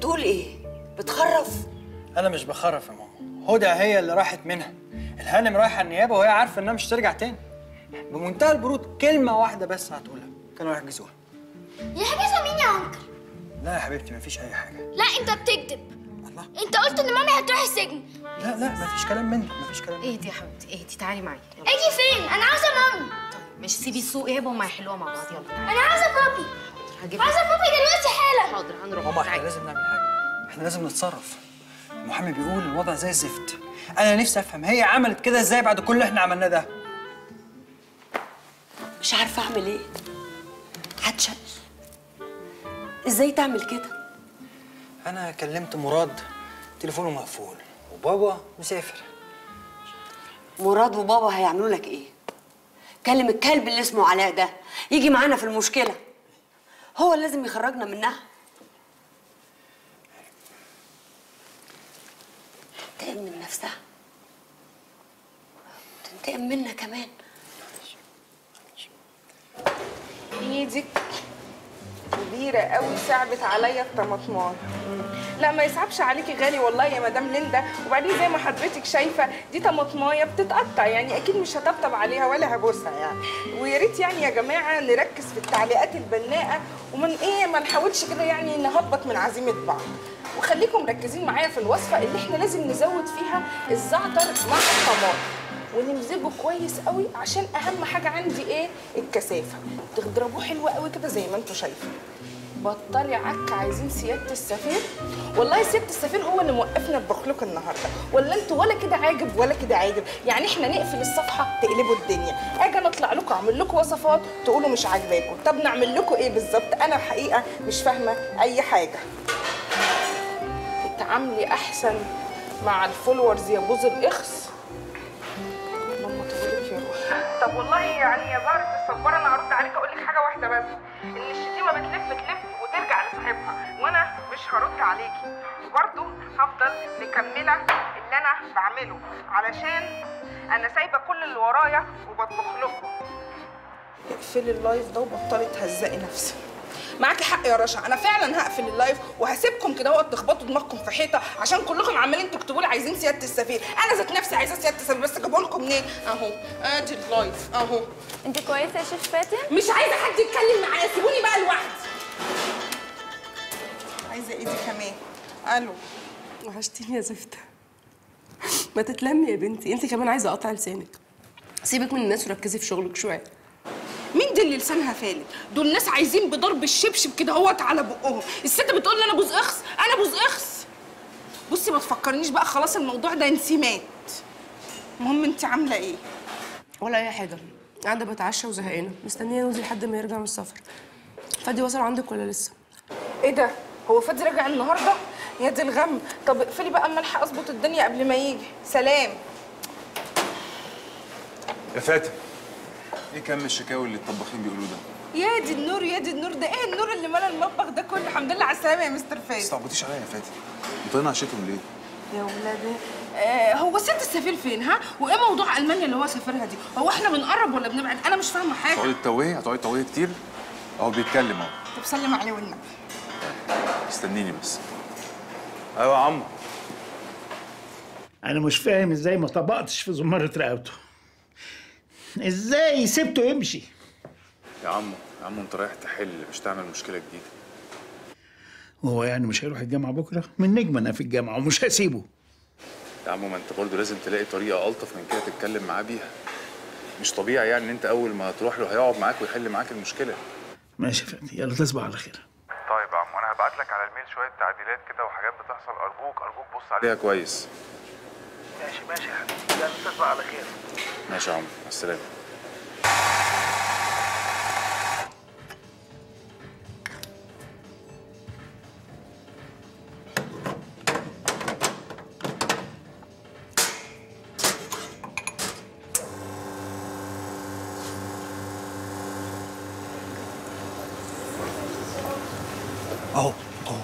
بتقول ايه بتخرف انا مش بخرف يا ماما هدى هي اللي راحت منها الهانم رايحه النيابه وهي عارفه انها مش هترجع تاني بمنتهى البرود كلمه واحده بس هتقولها كانوا يحجزوها يحجزوا مين يا انكل لا يا حبيبتي مفيش اي حاجه لا انت بتكذب الله انت قلت ان مامي هتروح السجن لا لا مفيش كلام من ده مفيش كلام من ده. اهدي يا حبيبتي اهدي تعالي معايا يلا. اجي فين انا عاوزه مامي طيب مش سيبي السوق ايه وما يحلوها مع بعض يلا تعالي انا عاوزه بابي هجيب عاوزه بابي دلوقتي حالا حاضر هنروح ماما احنا تعالي. لازم نعمل حاجه احنا لازم نتصرف المحامي بيقول الوضع زي الزفت انا نفسي افهم هي عملت كده ازاي بعد كل اللي احنا عملناه ده مش عارفه اعمل ايه هتشل ازاي تعمل كده انا كلمت مراد تليفونه مقفول وبابا مسافر مراد وبابا هيعملوا لك ايه كلم الكلب اللي اسمه علاء ده يجي معانا في المشكله هو اللي لازم يخرجنا منها تنتقم من نفسها تنتقم منا كمان ايدك كبيرة قوي صعبت عليا الطماطمايه لا ما يصعبش عليكي غالي والله يا مدام ليندا وبعدين زي ما حضرتك شايفه دي طماطمايه بتتقطع يعني اكيد مش هطبطب عليها ولا هبوسها يعني ويا ريت يعني يا جماعه نركز في التعليقات البناءه ومن ايه ما نحاولش كده يعني نهبط من عزيمه بعض وخليكم مركزين معايا في الوصفه اللي احنا لازم نزود فيها الزعتر مع الطماطم ونمزجه كويس قوي عشان اهم حاجه عندي ايه الكثافه تضربوه حلو قوي كده زي ما انتم شايفين بطلي عك عايزين سياده السفير والله سياده السفير هو اللي موقفنا ببخلوك النهارده ولا انتوا ولا كده عاجب ولا كده عاجب يعني احنا نقفل الصفحه تقلبوا الدنيا اجي انا اطلع لكم اعمل لكم وصفات تقولوا مش عاجباكم طب نعمل لكم ايه بالظبط انا الحقيقه مش فاهمه اي حاجه اتعاملي احسن مع الفولورز يا بوز الاخس ماما تقولك يا روحي طب والله يعني يا زهرة الصبارة انا هرد عليك اقول لك حاجة واحدة بس ان الشتيمة بتلف تلف وترجع لصاحبها وانا مش هرد عليكي وبرضه هفضل مكملة اللي انا بعمله علشان انا سايبة كل اللي ورايا وبطبخ لكم اقفلي اللايف ده وبطلي تهزقي نفسك معاكي حق يا رشا انا فعلا هقفل اللايف وهسيبكم كده وقت تخبطوا دماغكم في حيطه عشان كلكم عمالين تكتبوا لي عايزين سياده السفير انا ذات نفسي عايزه سياده السفير بس اجيبه لكم منين اهو ادي اللايف اهو انت كويسه يا شيف فاتن مش عايزه حد يتكلم معايا سيبوني بقى لوحدي عايزه ايه دي كمان الو وحشتيني يا زفته ما تتلمي يا بنتي انت كمان عايزه اقطع لسانك سيبك من الناس وركزي في شغلك شويه مين دي اللي لسانها فالت دول ناس عايزين بضرب الشبشب كده اهوت على بقهم الست بتقول لي انا بوز اخس انا بوز اخس بصي ما تفكرنيش بقى خلاص الموضوع ده انسي مات المهم انت عامله ايه ولا اي حاجه قاعده بتعشى وزهقانه مستنيه نوزي لحد ما يرجع من السفر فادي وصل عندك ولا لسه ايه ده هو فادي راجع النهارده يا دي الغم طب اقفلي بقى اما الحق اظبط الدنيا قبل ما يجي سلام يا فاتن ايه كم الشكاوي اللي الطباخين بيقولوه ده؟ يا دي النور يا دي النور ده ايه النور اللي ملا المطبخ ده كله الحمد لله على السلامه يا مستر ما فادي تستعبطيش عليا يا فاتن انتوا عشتهم ليه؟ يا ولادي آه هو ست السفير فين ها وايه موضوع المانيا اللي هو سافرها دي هو احنا بنقرب ولا بنبعد انا مش فاهمه حاجه هتقعدي تتوهي هتقعدي تتوهي كتير اهو بيتكلم اهو طب سلم عليه والنبي استنيني بس ايوه يا عمو انا مش فاهم ازاي ما طبقتش في زمارة رقبته ازاي سبته يمشي يا عمو يا عمو انت رايح تحل مش تعمل مشكله جديده وهو يعني مش هيروح الجامعة بكرة من نجم انا في الجامعة ومش هسيبه يا عمو ما انت برضه لازم تلاقي طريقه الطف من كده تتكلم معاه بيها مش طبيعي يعني ان انت اول ما تروح له هيقعد معاك ويحل معاك المشكله ماشي يا فندم يلا تصبح على خير طيب يا عمو انا هبعت لك على الميل شويه تعديلات كده وحاجات بتحصل ارجوك ارجوك بص عليها كويس ماشي ماشي يا حبيبي يلا تصبح على خير ماشي يا عمو مع السلامه اهو اهو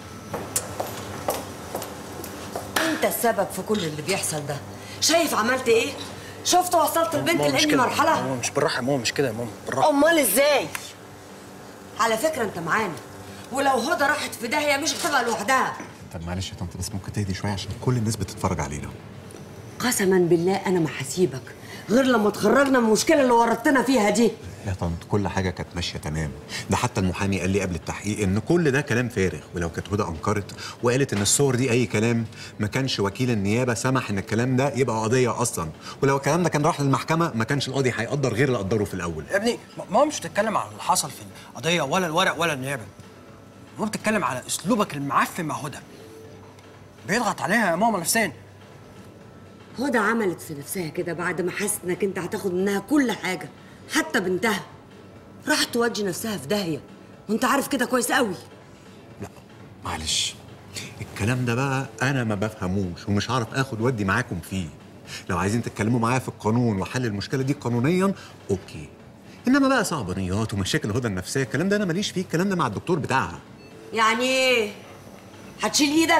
انت السبب في كل اللي بيحصل ده شايف عملت ايه شفت وصلت البنت ماما مش لاني كده. مرحله ماما مش بالراحه يا ماما مش كده يا ماما بالراحه امال ازاي على فكره انت معانا ولو هدى راحت في داهيه مش هتبقى لوحدها طب معلش يا طنط بس ممكن تهدي شويه عشان كل الناس بتتفرج علينا قسما بالله انا ما هسيبك غير لما تخرجنا من المشكله اللي ورطتنا فيها دي يا طنط كل حاجه كانت ماشيه تمام ده حتى المحامي قال لي قبل التحقيق ان كل ده كلام فارغ ولو كانت هدى انكرت وقالت ان الصور دي اي كلام ما كانش وكيل النيابه سمح ان الكلام ده يبقى قضيه اصلا ولو الكلام ده كان راح للمحكمه ما كانش القاضي هيقدر غير اللي قدره في الاول يا ابني ماما مش بتتكلم على اللي حصل في القضيه ولا الورق ولا النيابه ماما بتتكلم على اسلوبك المعفن مع هدى بيضغط عليها يا ماما نفسيا هدى عملت في نفسها كده بعد ما حست انك انت هتاخد منها كل حاجه حتى بنتها راحت تودي نفسها في داهيه وانت عارف كده كويس قوي معلش الكلام ده بقى انا ما بفهموش ومش هعرف اخد ودي معاكم فيه لو عايزين تتكلموا معايا في القانون وحل المشكله دي قانونيا اوكي انما بقى صعبانيات ومشاكل هدى النفسيه الكلام ده انا ماليش فيه الكلام ده مع الدكتور بتاعها يعني ايه هتشيل ايدك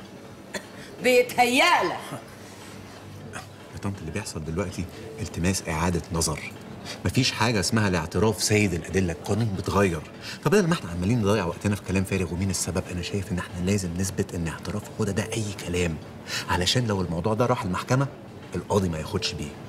بيتهيألك يا طنط اللي بيحصل دلوقتي التماس اعاده نظر مفيش حاجه اسمها الاعتراف سيد الادله القانون بتغير فبدل ما احنا عمالين نضيع وقتنا في كلام فارغ ومين السبب انا شايف ان احنا لازم نثبت ان اعتراف هدى ده اي كلام علشان لو الموضوع ده راح المحكمه القاضي ما ياخدش بيه